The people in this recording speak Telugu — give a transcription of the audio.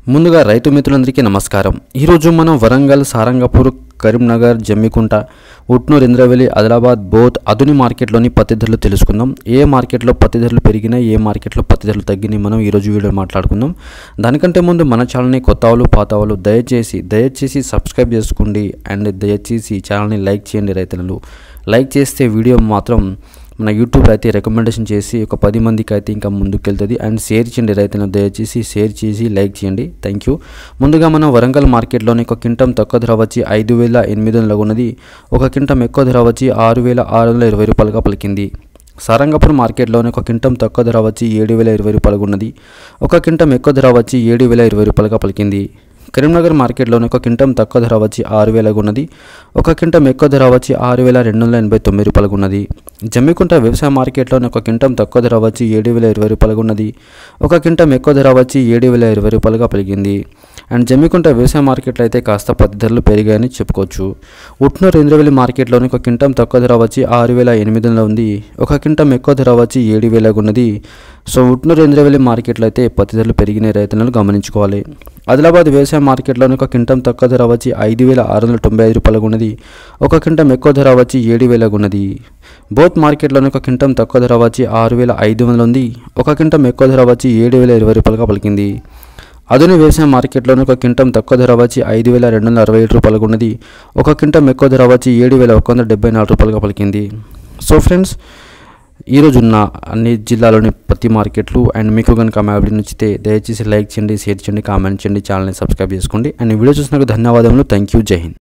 ముందుగా రైతు మిత్రులందరికీ నమస్కారం ఈరోజు మనం వరంగల్ సారంగపూర్ కరీంనగర్ జమ్మికుంట ఉట్నూరు ఇంద్రవెల్లి ఆదిలాబాద్ బోత్ అదుని మార్కెట్లోని పత్తి ధరలు తెలుసుకుందాం ఏ మార్కెట్లో పత్తి ధరలు పెరిగినాయి ఏ మార్కెట్లో పత్తి ధరలు తగ్గినాయి మనం ఈరోజు వీడియో మాట్లాడుకుందాం దానికంటే ముందు మన ఛానల్ని కొత్త వాళ్ళు పాత వాళ్ళు దయచేసి దయచేసి సబ్స్క్రైబ్ చేసుకోండి అండ్ దయచేసి ఛానల్ని లైక్ చేయండి రైతులను లైక్ చేస్తే వీడియో మాత్రం మన యూట్యూబ్ అయితే రికమెండేషన్ చేసి ఒక పది మందికి అయితే ఇంకా ముందుకెళ్తుంది అండ్ షేర్ చేయండి రైతులను దయచేసి షేర్ చేసి లైక్ చేయండి థ్యాంక్ యూ ముందుగా మనం వరంగల్ మార్కెట్లోని ఒక కింటం తక్కువ ధర వచ్చి ఐదు వేల ఎనిమిది వందల ఉన్నది ఒక కింటం ఎక్కువ ధర వచ్చి ఆరు వేల ఆరు వందల ఇరవై రూపాయలుగా పలికింది సారంగపూర్ మార్కెట్లోని ఒక కింటం తక్కువ ధర వచ్చి ఏడు వేల ఇరవై రూపాయలుగా ఉన్నది ఒక కింటం ఎక్కువ ధర వచ్చి ఏడు వేల ఇరవై రూపాయలుగా పలికింది కరీంనగర్ మార్కెట్లోని ఒక కింటం తక్కువ ధర వచ్చి ఆరు వేలకు ఉన్నది ఒక కింటం ఎక్కువ ధర వచ్చి ఆరు వేల రెండు వందల ఎనభై తొమ్మిది రూపాయలకు ఉన్నది జమ్మికుంట వ్యవసాయ మార్కెట్లోని ఒక కింటం తక్కువ ధర వచ్చి ఏడు వేల ఇరవై రూపాయలకు ఉన్నది ఒక కింటం ఎక్కువ ధర వచ్చి ఏడు వేల ఇరవై రూపాయలుగా పెరిగింది అండ్ జమ్మికుంట వ్యవసాయ మార్కెట్లో అయితే కాస్త పత్తి ధరలు పెరిగాయని చెప్పుకోవచ్చు ఉట్నూరు ఇంద్రవెల్లి మార్కెట్లోని ఒక కింటం తక్కువ ధర వచ్చి ఆరు వేల ఎనిమిది వందల ఉంది ఒక కింటం ఎక్కువ ధర వచ్చి ఏడు వేలకు ఉన్నది సో ఉట్నూరు ఇంద్రవెల్లి మార్కెట్లో అయితే పత్తి ధరలు పెరిగిన రైతులను గమనించుకోవాలి ఆదిలాబాద్ వ్యవసాయ మార్కెట్లోని ఒక కింటం తక్కువ ధర వచ్చి ఐదు వేల ఆరు వందల తొంభై ఐదు రూపాయలకు ఉన్నది ఒక కింటం ఎక్కువ ధర వచ్చి ఏడు వేలకు ఉన్నది బోత్ మార్కెట్లోని ఒక కింటం తక్కువ ధర వచ్చి ఆరు వేల ఐదు వందలు ఉంది ఒక కింటం ఎక్కువ ధర వచ్చి ఏడు వేల ఇరవై రూపాయలుగా పలికింది అదుని వ్యవసాయ మార్కెట్లోని ఒక కింటం తక్కువ ధర వచ్చి ఐదు వేల రెండు వందల అరవై ఏడు రూపాయలకు ఉన్నది ఒక కింటం ఎక్కువ ధర వచ్చి ఏడు వేల ఒక వందల డెబ్బై నాలుగు రూపాయలుగా పలికింది సో ఫ్రెండ్స్ ఈరోజు ఉన్న అన్ని జిల్లాలోని ప్రతి మార్కెట్లు అండ్ మీకు కనుక మా వీడియో నచ్చితే దయచేసి లైక్ చేయండి షేర్ చేయండి కామెంట్ చేయండి ఛానల్ని సబ్స్క్రైబ్ చేసుకోండి అండ్ ఈ వీడియో చూసినందుకు ధన్యవాదములు థ్యాంక్ యూ జై హింద్